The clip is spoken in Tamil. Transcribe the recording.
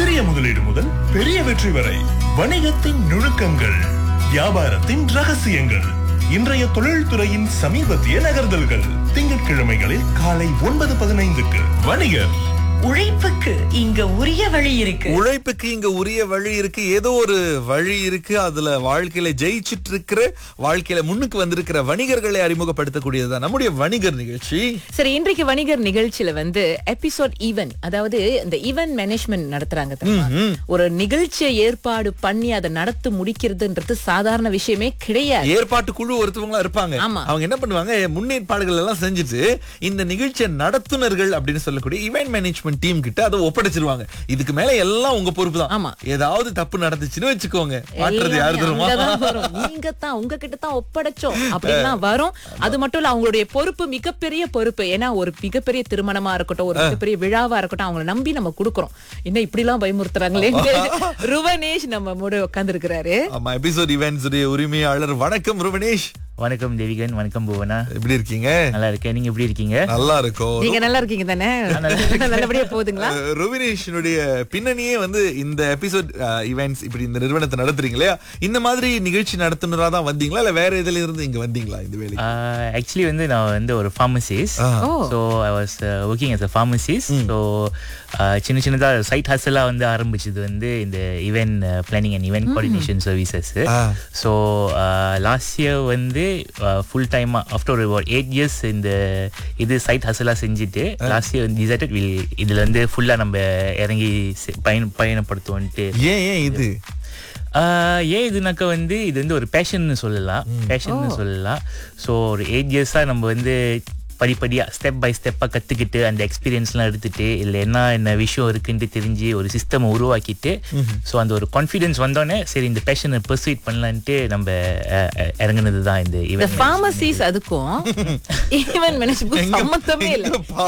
சிறிய முதலீடு முதல் பெரிய வெற்றி வரை வணிகத்தின் நுணுக்கங்கள் வியாபாரத்தின் ரகசியங்கள் இன்றைய தொழில்துறையின் சமீபத்திய நகர்தல்கள் திங்கட்கிழமைகளில் காலை ஒன்பது பதினைந்துக்கு வணிகர் உழைப்புக்கு இங்க உரிய வழி இருக்கு உழைப்புக்கு இங்க உரிய வழி இருக்கு ஏதோ ஒரு வழி இருக்கு அதுல வாழ்க்கையில ஜெயிச்சிட்டு இருக்கிற வாழ்க்கையில முன்னுக்கு வந்திருக்கிற வணிகர்களை அறிமுகப்படுத்தக்கூடியதுதான் நம்முடைய வணிகர் நிகழ்ச்சி சரி இன்றைக்கு வணிகர் நிகழ்ச்சியில வந்து எபிசோட் ஈவென்ட் அதாவது இந்த ஈவென்ட் மேனேஜ்மெண்ட் நடத்துறாங்க தெரியுமா? ஒரு நிகழ்ச்சியை ஏற்பாடு பண்ணி அதை நடத்தி முடிக்கிறதுன்றது சாதாரண விஷயமே கிடையாது ஏற்பாட்டு குழு ஒருத்தவங்களா இருப்பாங்க ஆமா. அவங்க என்ன பண்ணுவாங்க முன்னேற்பாடுகள் எல்லாம் செஞ்சுட்டு இந்த நிகழ்ச்சியை நடத்துனர்கள் அப்படின்னு சொல்லக்கூடிய இவெண்ட் மேனேஜ்மெண்ட் டீம் கிட்ட அதை ஒப்படைச்சிருவாங்க இதுக்கு மேல எல்லாம் உங்க பொறுப்பு தான் ஆமா. ஏதாவது தப்பு நடந்துச்சுன்னு வச்சுக்கோங்க மாற்றுறது யாரு எல்லாமே தெரியுமா அங்கதான் வரும். நீங்க தான் உங்ககிட்ட தான் ஒப்படைச்சோம் அப்படின்லாம் வரும் அது மட்டும் இல்ல அவங்களுடைய பொறுப்பு மிகப்பெரிய பொறுப்பு ஏன்னா ஒரு மிகப்பெரிய திருமணமா இருக்கட்டும் ஒரு மிகப்பெரிய விழாவா இருக்கட்டும் அவங்களை நம்பி நம்ம கொடுக்கறோம் என்ன இப்படி எல்லாம் பயமுறுத்துறாங்களே ருவனேஷ் நம்ம முடி உட்கார்ந்து இருக்கிறாரு ஆமா எபிசோட் இவெண்ட்ஸ் உடைய உரிமையாளர் வணக்கம் ருவனேஷ் வணக்கம் தேவிகன் வணக்கம் புவனா எப்படி இருக்கீங்க நல்லா இருக்கேன் நீங்க எப்படி இருக்கீங்க நல்லா இருக்கும் நீங்க நல்லா இருக்கீங்க தானே நல்லபடியா போகுதுங்களா அஹ், ருவினேஷனுடைய பின்னணியே வந்து இந்த எபிசோட் இவெண்ட்ஸ் இப்படி இந்த நிறுவனத்தை நடத்துறீங்க இல்லையா இந்த மாதிரி நிகழ்ச்சி நடத்துனரா தான் வந்தீங்களா இல்ல வேற இதுல இருந்து இங்க வந்தீங்களா இந்த வேலைக்கு ஆக்சுவலி வந்து நான் வந்து ஒரு pharmacist oh so I was working as a pharmacist so சின்ன சின்னதாக சைட் ஹஸ்லாக வந்து ஆரம்பிச்சது வந்து இந்த event planning and event coordination services ah. So last year வந்து ஃபுல் டைமாக ஆஃப்டர் ஒரு எயிட் இயர்ஸ் இந்த இது சைட் ஹஸ்லாக செஞ்சுட்டு லாஸ்ட் இயர் டிசைடட் வில் இதில் வந்து ஃபுல்லாக நம்ம இறங்கி செ- பயன் பயணப்படுத்துவோன்ட்டு ஏன் ஏன் இது ஆஹ் ஏன் இதுனாக்கா வந்து இது வந்து ஒரு பேஷன்னு சொல்லலாம் பேஷன்னு சொல்லலாம் ஸோ ஒரு எயிட் இயர்ஸாக நம்ம வந்து படிப்படியாக ஸ்டெப் பை ஸ்டெப்பாக கற்றுக்கிட்டு அந்த எக்ஸ்பீரியன்ஸ்லாம் எடுத்துட்டு இல்லை என்ன என்ன விஷயம் இருக்குன்ட்டு தெரிஞ்சு ஒரு சிஸ்டம் உருவாக்கிட்டு ஸோ அந்த ஒரு கான்ஃபிடென்ஸ் வந்தோடனே சரி இந்த பேஷனை பர்சூட் பண்ணலான்ட்டு நம்ம அஹ், அஹ், இறங்குனது தான் இந்த இந்த ஈவென்ட் ஃபார்மசிஸ் அதுக்கும் ஈவென்ட் மேனேஜ்மெண்ட் சம்மந்தமே இல்ல எங்க